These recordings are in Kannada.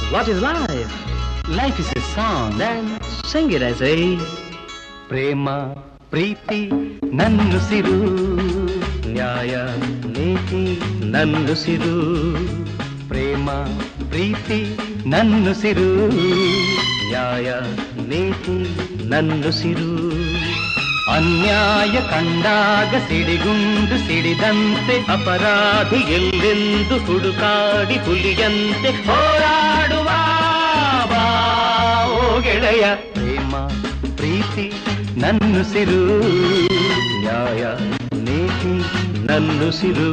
What is life? Life is a song Then sing it, I say. ಪ್ರೇಮ ಪ್ರೀತಿ ನನ್ನುಸಿರು ನ್ಯಾಯ ನೀತಿ ನನ್ನುಸಿರು ಪ್ರೇಮ ಪ್ರೀತಿ ನನ್ನುಸಿರು ನ್ಯಾಯ ನೀತಿ ನನ್ನುಸಿರು ಅನ್ಯಾಯ ಕಂಡಾಗ ಸಿಡಿಗುಂಡು ಸಿಡಿದಂತೆ ಅಪರಾಧಿ ಎಲ್ಲೆಂದು ಹುಡುಕಾಡಿ ಹುಲಿಯಂತೆ ಹೋರಾಡುವ ಬಾ, ಓ ಗೆಳೆಯ ಪ್ರೇಮ ಪ್ರೀತಿ ನನ್ನುಸಿರು ನ್ಯಾಯ ನೀತಿ ನನ್ನುಸಿರು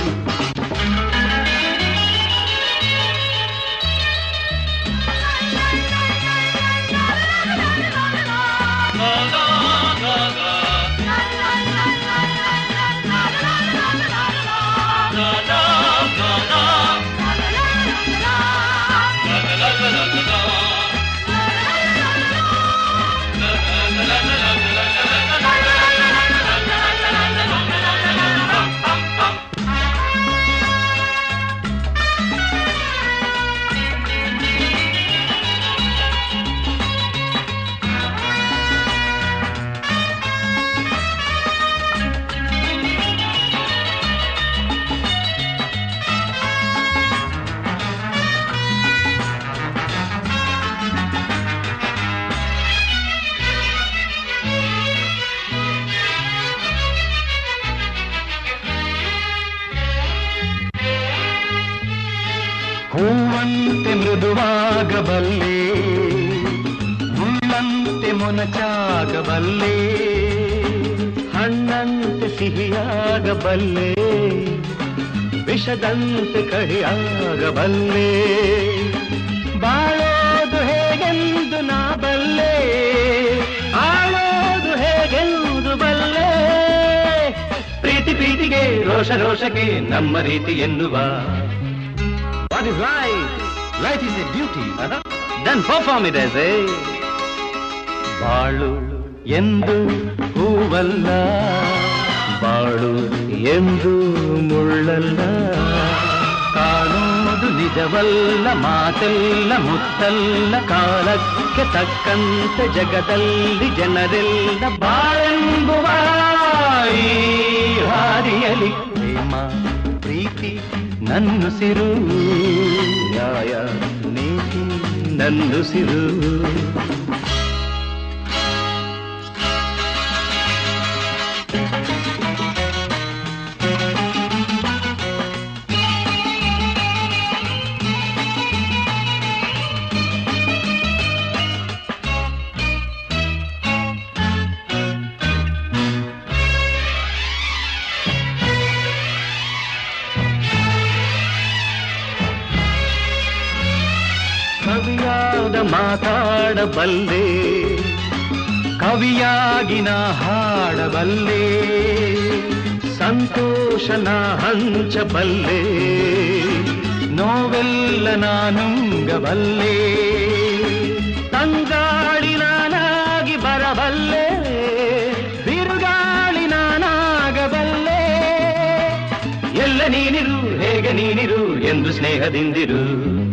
ಹೂವಂತೆ ಮೃದುವಾಗಬಲ್ಲೆ ಮುಳ್ಳಂತೆ ಮೊನಚಾಗಬಲ್ಲೆ ಹಣ್ಣಂತೆ ಸಿಹಿಯಾಗಬಲ್ಲೆ ವಿಷದಂತೆ ಕಹಿಯಾಗಬಲ್ಲೆ ಬಾಳೋದು ಹೇಗೆಂದು ನಾ ಬಲ್ಲೆ ಆಳೋದು ಹೇಗೆಂದು ಬಲ್ಲೆ ಪ್ರೀತಿ ಪ್ರೀತಿಗೆ ರೋಷ ರೋಷಕ್ಕೆ ನಮ್ಮ ರೀತಿ ಎನ್ನುವ what is life life is a duty then perform it as a ಬಾಳು ಎಂದು ಹೂವಲ್ಲ ಬಾಳು ಎಂದು ಮುಳ್ಳಲ್ಲ ಕಾಣುವುದು ನಿಜವಲ್ಲ ಮಾತೆಲ್ಲ ಮುತ್ತಲ್ಲ ಕಾಲಕ್ಕೆ ತಕ್ಕಂತೆ ಜಗದಲ್ಲಿ ಜನರೆಲ್ಲ ಬಾಳೆಂಬುವ ಈ ಹಾದಿಯಲಿ ಪ್ರೇಮ ಪ್ರೀತಿ ನನ್ನುಸಿರು ನ್ಯಾಯ ನೀತಿ ನನ್ನುಸಿರು ಕವಿಯಾದ ಮಾತಾಡಬಲ್ಲೆ ಕವಿಯಾಗಿ ನಾ ಹಾಡಬಲ್ಲೆ ಸಂತೋಷನ ಹಂಚಬಲ್ಲೆ ನೋವೆಲ್ಲ ನಾನುಂಗಬಲ್ಲೆ ತಂಗಾಳಿ ನಾನಾಗಿ ಬರಬಲ್ಲೆ ಬಿರುಗಾಳಿ ನಾನಾಗಬಲ್ಲೆ ಎಲ್ಲ ನೀನಿರು ಹೇಗೆ ನೀನಿರು ಎಂದು ಸ್ನೇಹದಿಂದಿರು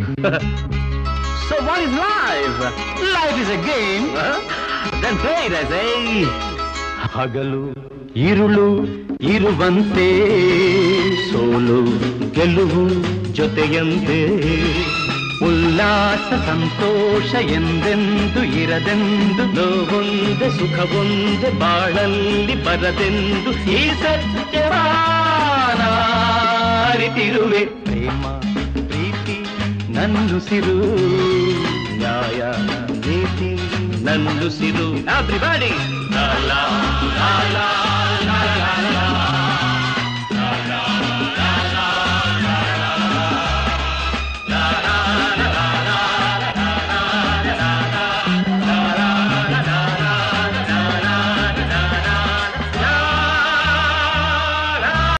so what is life life is a game then play it I say ಹಗಲು ಇರುಳು ಇರುವಂತೆ ಸೋಲು ಗೆಲುವು ಜೊತೆಯಂತೆ ಉಲ್ಲಾಸ ಸಂತೋಷ ಎಂದೆಂದು ಇರದೆಂದು ನೋವೊಂದೆ ಸುಖವೊಂದೆ ಬಾಳಲ್ಲಿ ಬರದೆಂದು ಈ ಸತ್ಯವಾರಿತಿರುವೆ ಪ್ರೇಮ ಪ್ರೀತಿ ನನ್ನುಸಿರು ನ್ಯಾಯ ನೀತಿ ನನ್ನುಸಿರು ಎವ್ರಿಬಡಿ ಲಾ ಲಾ ಲಾ ಲಾ ಲಾ ಲಾ